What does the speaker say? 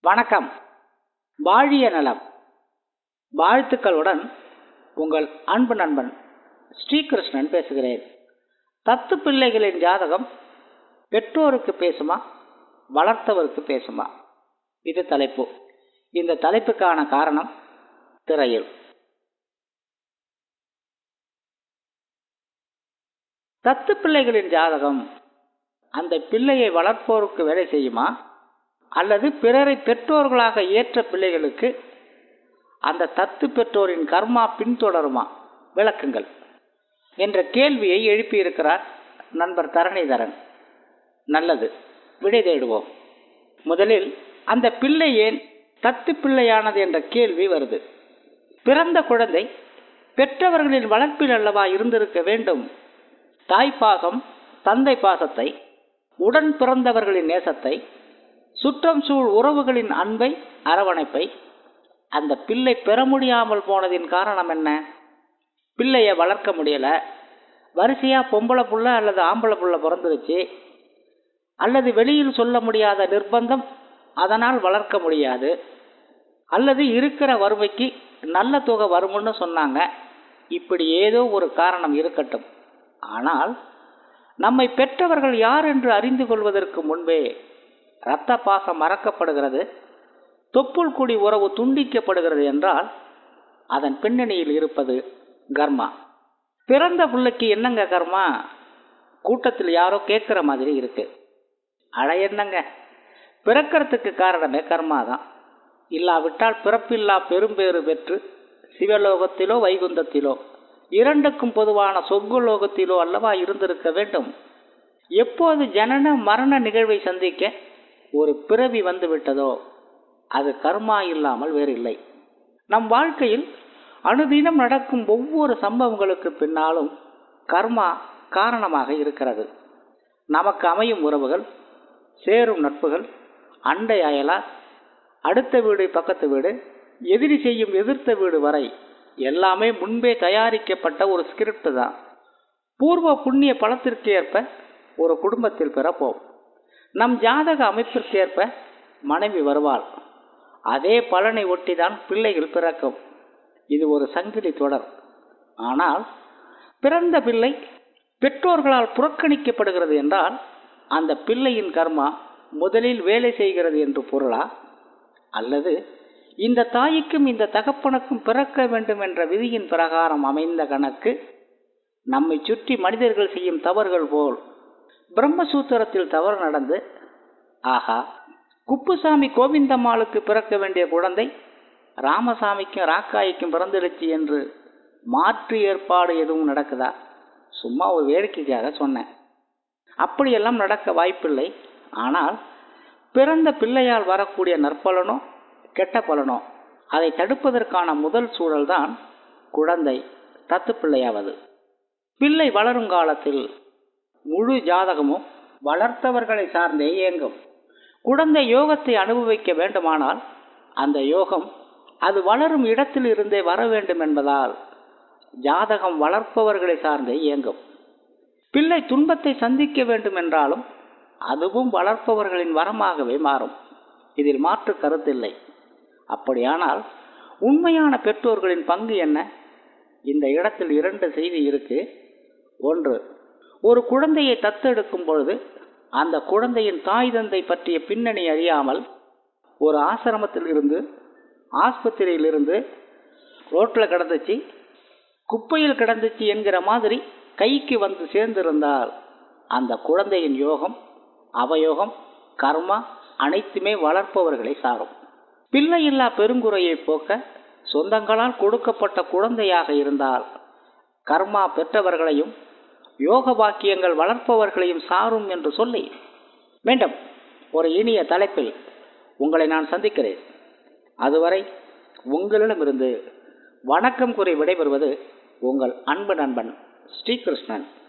வணக்கம் வாழிய நலம் வாழ்த்துக்களுடன் உங்கள் அன்பு நண்பன் ஸ்ரீகிருஷ்ணன் பேசுகிறேன் தத்து பிள்ளைகளின் ஜாதகம் பெற்றோருக்கு பேசுமா வளர்த்தவருக்கு பேசுமா இது தலைப்பு இந்த தலைப்புக்கான காரணம் திரையில் தத்து பிள்ளைகளின் ஜாதகம் அந்த பிள்ளையை வளர்ப்போருக்கு வேலை செய்யுமா அல்லது பிறரை பெற்றோர்களாக ஏற்ற பிள்ளைகளுக்கு அந்த தத்து பெற்றோரின் கர்மா பின்தொடருமா விளக்குங்கள் என்ற கேள்வியை எழுப்பியிருக்கிறார் நண்பர் தரணிதரன் நல்லது விடை தேடுவோம் முதலில் அந்த பிள்ளை ஏன் தத்து பிள்ளையானது என்ற கேள்வி வருது பிறந்த குழந்தை பெற்றவர்களின் வளர்ப்பில் அல்லவா இருந்திருக்க வேண்டும் தாய்ப்பாசம் தந்தை பாசத்தை உடன் பிறந்தவர்களின் நேசத்தை சுற்றம் சூழ் உறவுகளின் அன்பை அரவணைப்பை அந்த பிள்ளை பெற முடியாமல் போனதின் காரணம் என்ன பிள்ளைய வளர்க்க முடியல வரிசையா பொம்பளை புள்ள அல்லது ஆம்பளை புள்ள பிறந்துருச்சு அல்லது வெளியில் சொல்ல முடியாத நிர்பந்தம் அதனால் வளர்க்க முடியாது அல்லது இருக்கிற வறுமைக்கு நல்ல தொகை வரும்னு சொன்னாங்க இப்படி ஏதோ ஒரு காரணம் இருக்கட்டும் ஆனால் நம்மை பெற்றவர்கள் யார் என்று அறிந்து கொள்வதற்கு முன்பே இரத்த பாசம் மறக்கப்படுகிறது தொப்புள் குடி உறவு துண்டிக்கப்படுகிறது என்றால் அதன் பின்னணியில் இருப்பது கர்மா பிறந்த பிள்ளைக்கு என்னங்க கர்மா கூட்டத்தில் யாரோ கேட்குற மாதிரி இருக்கு அட என்னங்க பிறக்கிறதுக்கு காரணமே கர்மா தான் இல்லாவிட்டால் பிறப்பில்லா பெரும்பேறு பெற்று சிவலோகத்திலோ வைகுந்தத்திலோ இரண்டுக்கும் பொதுவான சொர்க்கலோகத்திலோ அல்லவா இருந்திருக்க வேண்டும் எப்போது ஜனன மரண நிகழ்வை சந்திக்க ஒரு பிறவி வந்து விட்டதோ அது கர்மா இல்லாமல் வேறில்லை நம் வாழ்க்கையில் அனுதினம் நடக்கும் ஒவ்வொரு சம்பவங்களுக்கு பின்னாலும் கர்மா காரணமாக இருக்கிறது நமக்கு அமையும் உறவுகள் சேரும் நட்புகள் அண்டை அயலார் அடுத்த வீடு பக்கத்து வீடு எதிரி செய்யும் எதிர்த்த வீடு வரை எல்லாமே முன்பே தயாரிக்கப்பட்ட ஒரு ஸ்கிரிப்ட் தான் பூர்வ புண்ணிய பலத்திற்கு ஏற்ப ஒரு குடும்பத்தில் பிறப்போம் நம் ஜாதக அமைப்பிற்கு ஏற்ப மனைவி வருவாள் அதே பலனை ஒட்டிதான் பிள்ளைகள் பிறக்கும் இது ஒரு சங்கிலி தொடர் ஆனால் பிறந்த பிள்ளை பெற்றோர்களால் புறக்கணிக்கப்படுகிறது என்றால் அந்த பிள்ளையின் கர்மா முதலில் வேலை செய்கிறது என்று பொருளா அல்லது இந்த தாய்க்கும் இந்த தகப்பனுக்கும் பிறக்க வேண்டும் என்ற விதியின் பிரகாரம் அமைந்த கணக்கு நம்மை சுற்றி மனிதர்கள் செய்யும் தவறுகள் போல் பிரம்மசூத்திரத்தில் தவறு நடந்து ஆஹா குப்புசாமி கோவிந்தம்மாளுக்கு பிறக்க வேண்டிய குழந்தை ராமசாமிக்கும் ராக்காய்க்கும் பிறந்துடுச்சு என்று மாற்று ஏற்பாடு எதுவும் நடக்குதா சும்மா ஒரு வேடிக்கைக்காக சொன்னேன் அப்படியெல்லாம் நடக்க வாய்ப்பில்லை ஆனால் பிறந்த பிள்ளையால் வரக்கூடிய நற்பலனோ கெட்ட பலனோ அதை தடுப்பதற்கான முதல் சூழல்தான் குழந்தை தத்து பிள்ளையாவது பிள்ளை வளரும் காலத்தில் முழு ஜாதகமும் வளர்த்தவர்களை சார்ந்தே இயங்கும் குழந்தை யோகத்தை அனுபவிக்க வேண்டுமானால் அந்த யோகம் அது வளரும் இடத்தில் இருந்தே வர வேண்டும் என்பதால் ஜாதகம் வளர்ப்பவர்களை சார்ந்தே இயங்கும் பிள்ளை துன்பத்தை சந்திக்க வேண்டும் என்றாலும் அதுவும் வளர்ப்பவர்களின் வரமாகவே மாறும் இதில் மாற்று கருத்தில்லை அப்படியானால் உண்மையான பெற்றோர்களின் பங்கு என்ன இந்த இடத்தில் இரண்டு செய்தி இருக்கு ஒன்று ஒரு குழந்தையை தத்தெடுக்கும் பொழுது அந்த குழந்தையின் தாய் தந்தை பற்றிய பின்னணி அறியாமல் ஒரு ஆசிரமத்தில் இருந்து ஆஸ்பத்திரியில் இருந்து ரோட்டில் கிடந்துச்சு குப்பையில் கிடந்துச்சு என்கிற மாதிரி கைக்கு வந்து சேர்ந்திருந்தால் அந்த குழந்தையின் யோகம் அவயோகம் கர்மா அனைத்துமே வளர்ப்பவர்களை சாரும் பிள்ளையில்லா பெருங்குறையை போக்க சொந்தங்களால் கொடுக்கப்பட்ட குழந்தையாக இருந்தால் கர்மா பெற்றவர்களையும் யோக பாக்கியங்கள் வளர்ப்பவர்களையும் சாரும் என்று சொல்லி மீண்டும் ஒரு இனிய தலைப்பில் உங்களை நான் சந்திக்கிறேன் அதுவரை உங்களிடமிருந்து வணக்கம் கூறி விடைபெறுவது உங்கள் அன்பு நண்பன் ஸ்ரீகிருஷ்ணன்